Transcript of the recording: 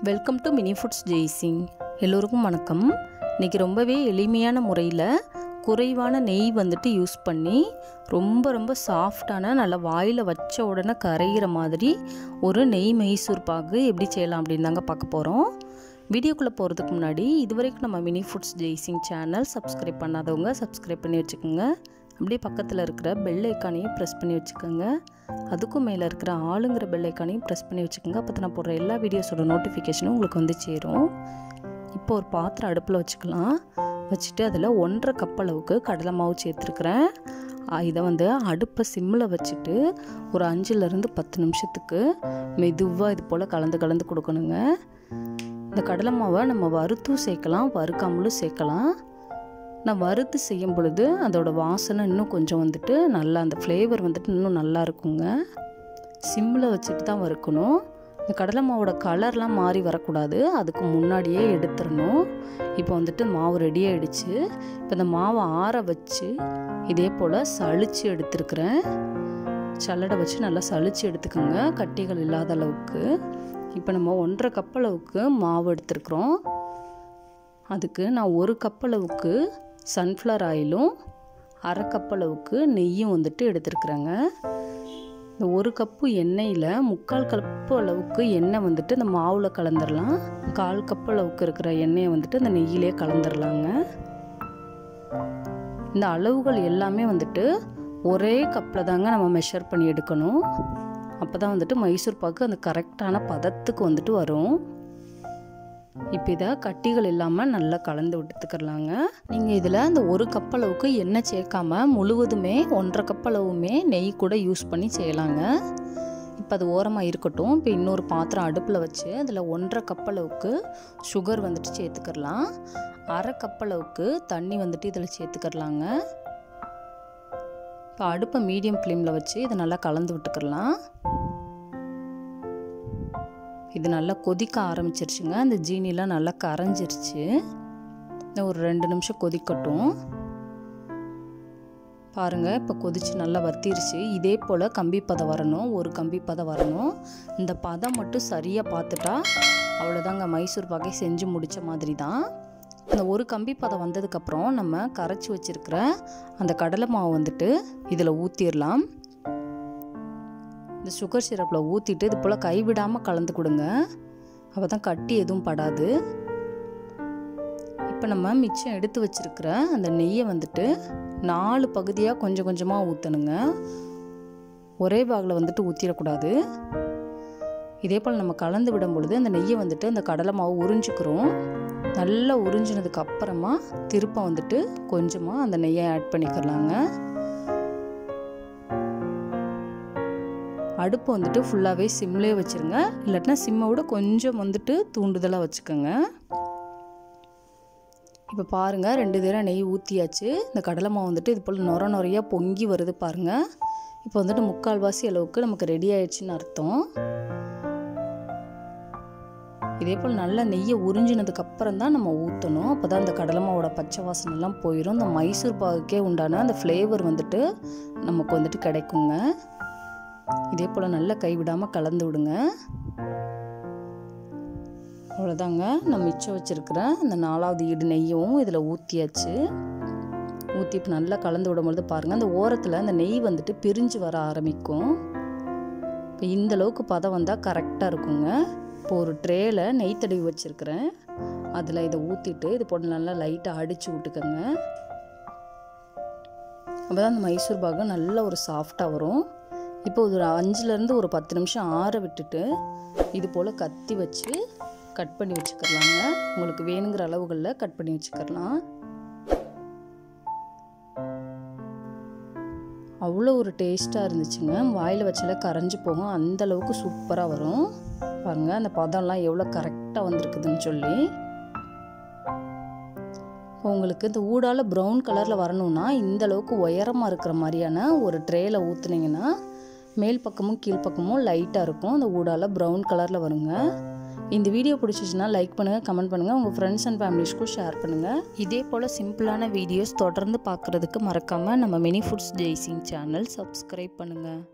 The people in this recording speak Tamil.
welcome to mini foods Jaisingh எல்லோருக்கும் வணக்கம் இன்றைக்கி ரொம்பவே எளிமையான முறையில் குறைவான நெய் வந்துட்டு யூஸ் பண்ணி ரொம்ப ரொம்ப சாஃப்டான நல்லா வாயில் வச்ச உடனே கரையிற மாதிரி ஒரு நெய் மைசூர் பாகு எப்படி செய்யலாம் அப்படின்னு தாங்க பார்க்க போகிறோம் வீடியோக்குள்ளே போகிறதுக்கு முன்னாடி இதுவரைக்கும் நம்ம mini foods Jaisingh channel subscribe பண்ணாதவங்க சப்ஸ்கிரைப் பண்ணி வச்சுக்கோங்க அப்படியே பக்கத்தில் இருக்கிற பெல் ஐக்கானையும் ப்ரெஸ் பண்ணி வச்சுக்கோங்க அதுக்கும் மேலே இருக்கிற ஆளுங்கிற பெல் ஐக்கானையும் ப்ரெஸ் பண்ணி வச்சுக்கோங்க அப்போ நான் போடுற எல்லா வீடியோஸோட நோட்டிஃபிகேஷனும் உங்களுக்கு வந்து சேரும் இப்போ ஒரு பாத்திரம் அடுப்பில் வச்சுக்கலாம் வச்சுட்டு அதில் ஒன்றரை கப் அளவுக்கு கடலை மாவு சேர்த்துருக்குறேன் இதை வந்து அடுப்பை சிம்மில் வச்சுட்டு ஒரு அஞ்சுலேருந்து பத்து நிமிஷத்துக்கு மெதுவாக இது போல் கலந்து கலந்து கொடுக்கணுங்க இந்த கடலை மாவை நம்ம வறுத்தும் சேர்க்கலாம் வறுக்காமலும் சேர்க்கலாம் நான் வறுத்து செய்யும் பொழுது அதோட வாசனை இன்னும் கொஞ்சம் வந்துட்டு நல்லா அந்த ஃப்ளேவர் வந்துட்டு இன்னும் நல்லா இருக்குங்க சிம்மில் வச்சுட்டு தான் வறுக்கணும் இந்த கடலை மாவோட கலர்லாம் மாறி வரக்கூடாது அதுக்கு முன்னாடியே எடுத்துடணும் இப்போ வந்துட்டு மாவு ரெடி ஆகிடுச்சு இப்போ இந்த மாவை ஆற வச்சு இதே போல் சளிச்சு எடுத்துருக்குறேன் சல்லடை வச்சு நல்லா சளிச்சு எடுத்துக்கோங்க கட்டிகள் இல்லாத அளவுக்கு இப்போ நம்ம ஒன்றரை கப் அளவுக்கு மாவு எடுத்துருக்குறோம் அதுக்கு நான் ஒரு கப் அளவுக்கு சன்ஃப்ளவர் ஆயிலும் அரை கப் அளவுக்கு நெய்யும் வந்துட்டு எடுத்துருக்குறேங்க இந்த ஒரு கப்பு எண்ணெயில் முக்கால் கப்பு அளவுக்கு எண்ணெய் வந்துட்டு இந்த மாவில் கலந்துடலாம் கால் கப் அளவுக்கு இருக்கிற எண்ணெயை வந்துட்டு இந்த நெய்யிலே கலந்துடலாங்க இந்த அளவுகள் எல்லாமே வந்துட்டு ஒரே கப்பில் தாங்க நம்ம மெஷர் பண்ணி எடுக்கணும் அப்போ தான் வந்துட்டு மைசூர் பாக்கு அந்த கரெக்டான பதத்துக்கு வந்துட்டு வரும் இப்போ இதை கட்டிகள் இல்லாமல் நல்லா கலந்து விட்டுத்துக்கலாங்க நீங்கள் இதில் அந்த ஒரு கப் அளவுக்கு எண்ணெய் சேர்க்காம முழுவதுமே ஒன்றரை கப் அளவுமே நெய் கூட யூஸ் பண்ணி செய்யலாங்க இப்போ அது ஓரமாக இருக்கட்டும் இப்போ இன்னொரு பாத்திரம் அடுப்பில் வச்சு அதில் ஒன்றரை கப் அளவுக்கு சுகர் வந்துட்டு சேர்த்துக்கிறலாம் அரை கப் அளவுக்கு தண்ணி வந்துட்டு இதில் சேர்த்துக்கிறலாங்க இப்போ அடுப்பை மீடியம் ஃப்ளேமில் வச்சு இதை நல்லா கலந்து விட்டுக்கிறலாம் இது நல்லா கொதிக்க ஆரம்பிச்சிருச்சுங்க அந்த ஜீனிலாம் நல்லா கரைஞ்சிருச்சு ஒரு ரெண்டு நிமிஷம் கொதிக்கட்டும் பாருங்கள் இப்போ கொதிச்சு நல்லா வத்திருச்சு இதே போல் கம்பி பதம் வரணும் ஒரு கம்பி பதம் வரணும் இந்த பதம் மட்டும் சரியாக பார்த்துட்டா அவ்வளோதாங்க மைசூர் பாக்கை செஞ்சு முடித்த மாதிரி தான் இந்த ஒரு கம்பி பதம் வந்ததுக்கப்புறம் நம்ம கரைச்சி வச்சுருக்கிற அந்த கடலை மாவு வந்துட்டு இதில் ஊற்றிடலாம் இந்த சுகர் சிரப்பில் ஊற்றிட்டு இது போல் கைவிடாமல் கலந்து கொடுங்க அப்போ தான் கட்டி எதுவும் படாது இப்போ நம்ம மிச்சம் எடுத்து வச்சுருக்கிற அந்த நெய்யை வந்துட்டு நாலு பகுதியாக கொஞ்சம் கொஞ்சமாக ஊற்றணுங்க ஒரே பாகில் வந்துட்டு ஊற்றிடக்கூடாது இதே போல் நம்ம கலந்து விடும் பொழுது அந்த நெய்யை வந்துட்டு அந்த கடலை மாவு உறிஞ்சிக்கிறோம் நல்லா உறிஞ்சினதுக்கு அப்புறமா திருப்ப வந்துட்டு கொஞ்சமாக அந்த நெய்யை ஆட் பண்ணிக்கிறலாங்க அடுப்பு வந்துட்டு ஃபுல்லாகவே சிம்லேயே வச்சுருங்க இல்லாட்டினா சிம்மை விட கொஞ்சம் வந்துட்டு தூண்டுதலாக வச்சுக்கோங்க இப்போ பாருங்கள் ரெண்டு தடவை நெய் ஊற்றியாச்சு இந்த கடலை மாவு வந்துட்டு இது போல் நுர நுறையாக பொங்கி வருது பாருங்கள் இப்போ வந்துட்டு முக்கால்வாசி அளவுக்கு நமக்கு ரெடி ஆயிடுச்சுன்னு அர்த்தம் இதே போல் நல்லா நெய்யை உறிஞ்சினதுக்கு அப்புறம் தான் நம்ம ஊற்றணும் அப்போ தான் அந்த கடலை மாவோட பச்சை வாசனைலாம் போயிடும் இந்த மைசூர் பாகுக்கே உண்டான அந்த ஃப்ளேவர் வந்துட்டு நமக்கு வந்துட்டு கிடைக்குங்க இதே போல் நல்லா கைவிடாமல் கலந்து விடுங்க அவ்வளோதாங்க நான் மிச்சம் வச்சுருக்கிற அந்த நாலாவது ஈடு நெய்யும் இதில் ஊற்றியாச்சு ஊற்றி இப்போ நல்லா கலந்து விடும்பொழுது பாருங்கள் அந்த ஓரத்தில் அந்த நெய் வந்துட்டு பிரிஞ்சு வர ஆரம்பிக்கும் இப்போ இந்த அளவுக்கு பதம் வந்தால் கரெக்டாக இருக்குங்க இப்போ ஒரு ட்ரேயில் நெய் தடவி வச்சுருக்கிறேன் அதில் இதை ஊற்றிட்டு இது போட்டு நல்லா லைட்டாக அடித்து விட்டுக்கோங்க அப்போ தான் அந்த மைசூர் பாகு நல்ல ஒரு சாஃப்டாக வரும் இப்போ ஒரு அஞ்சுலேருந்து ஒரு பத்து நிமிஷம் ஆற விட்டுட்டு இது போல் கத்தி வச்சு கட் பண்ணி வச்சுக்கிறலாங்க உங்களுக்கு வேணுங்கிற அளவுகளில் கட் பண்ணி வச்சுக்கிறலாம் அவ்வளோ ஒரு டேஸ்ட்டாக இருந்துச்சுங்க வாயில் வச்சால கரைஞ்சி போகும் அந்த அளவுக்கு சூப்பராக வரும் பாருங்கள் அந்த பதம்லாம் எவ்வளோ கரெக்டாக வந்திருக்குதுன்னு சொல்லி உங்களுக்கு இந்த ஊடால் ப்ரௌன் கலரில் வரணும்னா இந்த அளவுக்கு உயரமாக இருக்கிற மாதிரியான ஒரு ட்ரேயில் ஊற்றுனீங்கன்னா மேல் பக்கமும் கீழ்ப்பக்கமும் லைட்டாக இருக்கும் அந்த ஊடால் ப்ரௌன் கலரில் வருங்க இந்த வீடியோ பிடிச்சிச்சின்னா லைக் பண்ணுங்கள் கமெண்ட் பண்ணுங்கள் உங்கள் ஃப்ரெண்ட்ஸ் அண்ட் ஃபேமிலிஸ்க்கும் ஷேர் பண்ணுங்கள் இதே போல் சிம்பிளான வீடியோஸ் தொடர்ந்து பார்க்குறதுக்கு மறக்காமல் நம்ம mini foods Jaisingh channel subscribe பண்ணுங்கள்